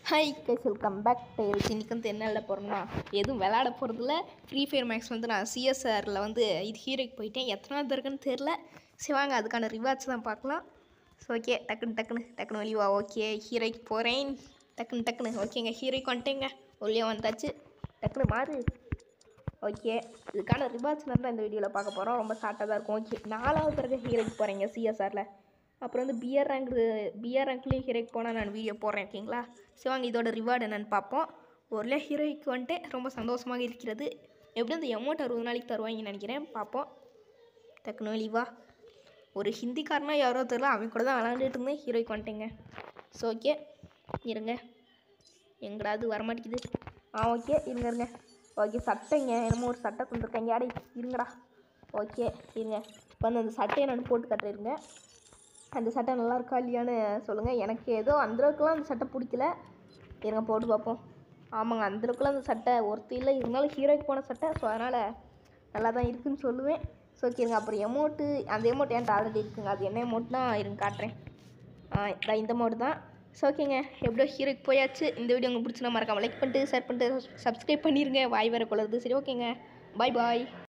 hi guys welcome back tiles இன்றைக்கி வந்து என்ன விளையாட போகிறோம்னா எதுவும் விளையாட போகிறதில்ல ஃப்ரீ ஃபயர் மேக்ஸ் வந்து நான் சிஎஸ்ஆரில் வந்து இது ஹீரோக்கு போயிட்டேன் எத்தனாவது இருக்குன்னு தெரில சரி வாங்க அதுக்கான ரிவார்ட்ஸ் தான் பார்க்கலாம் ஸோ ஓகே டக்குன்னு டக்குன்னு டக்குன்னு வெளியே வா ஓகே ஹீரோய்க்கு போகிறேன் டக்குன்னு டக்குன்னு ஓகேங்க ஹீரோய்க்கு வந்துட்டேங்க உள்ளே வந்தாச்சு டக்குன்னு மாறு ஓகே இதுக்கான ரிவார்ட்ஸ் தான் இந்த வீடியோவில் பார்க்க போகிறோம் ரொம்ப ஷார்ட்டாக தான் இருக்கும் ஓகே நாலாவது பிறகு ஹீரோக்கு போகிறீங்க சிஎஸ்ஆரில் அப்புறம் வந்து பிஆர் ரேங்க் பிஆர் ரேங்க்லேயும் ஹீரோய்க்கு போனால் நான் வீடியோ போடுறேன் ஓகேங்களா சரி வாங்க இதோட ரிவார்டு என்னென்னு பார்ப்போம் ஒரு ஹீரோய்க்கு வந்துட்டு ரொம்ப சந்தோஷமாக இருக்கிறது எப்படி இந்த அமௌண்ட் அறுபது நாளைக்கு தருவாங்கன்னு நினைக்கிறேன் பார்ப்போம் டக்குனு வெளிவா ஒரு ஹிந்திக்காரனா யாரோ தெரியல அவன் கூட தான் விளாண்டுட்டு இருந்தேன் ஹீரோய்க்கு வந்துட்டேங்க ஸோ ஓகே இருங்க எங்கடா அது வரமாட்டேங்குது ஆ ஓகே இருங்க இருங்க ஓகே சட்டைங்க என்னமோ ஒரு சட்டை தந்துருக்காங்க யாரே இருங்கடா ஓகே இருங்க இப்போ வந்து அந்த சட்டையை நான் போட்டு கட்டுறேங்க அந்த சட்டை நல்லா இருக்கா இல்லையான்னு சொல்லுங்கள் எனக்கு ஏதோ அந்தளவுக்குலாம் அந்த சட்டை பிடிக்கல இருங்க போட்டு பார்ப்போம் ஆமாங்க அந்தளவுக்குலாம் அந்த சட்டை ஒருத்தி இல்லை இருந்தாலும் ஹீரோய்க்கு போன சட்டை ஸோ அதனால் நல்லா தான் இருக்குன்னு சொல்லுவேன் ஸோ ஓகே இருங்க அப்புறம் எமௌண்ட்டு அந்த எமௌண்ட் என்கிட்ட ஆல்ரெடி இருக்குங்க அது என்ன எமௌண்ட்னா இருங்க காட்டுறேன் இதான் இந்த அமௌண்ட் தான் ஸோ ஓகேங்க எப்படியோ ஹீரோக்கு போயாச்சு இந்த வீடியோ உங்களுக்கு பிடிச்சினா மறக்காம லைக் பண்ணிட்டு ஷேர் பண்ணிட்டு சப்ஸ்கிரைப் பண்ணிடுங்க வாய் வர கொள்ளுது சரி ஓகேங்க பாய் பாய்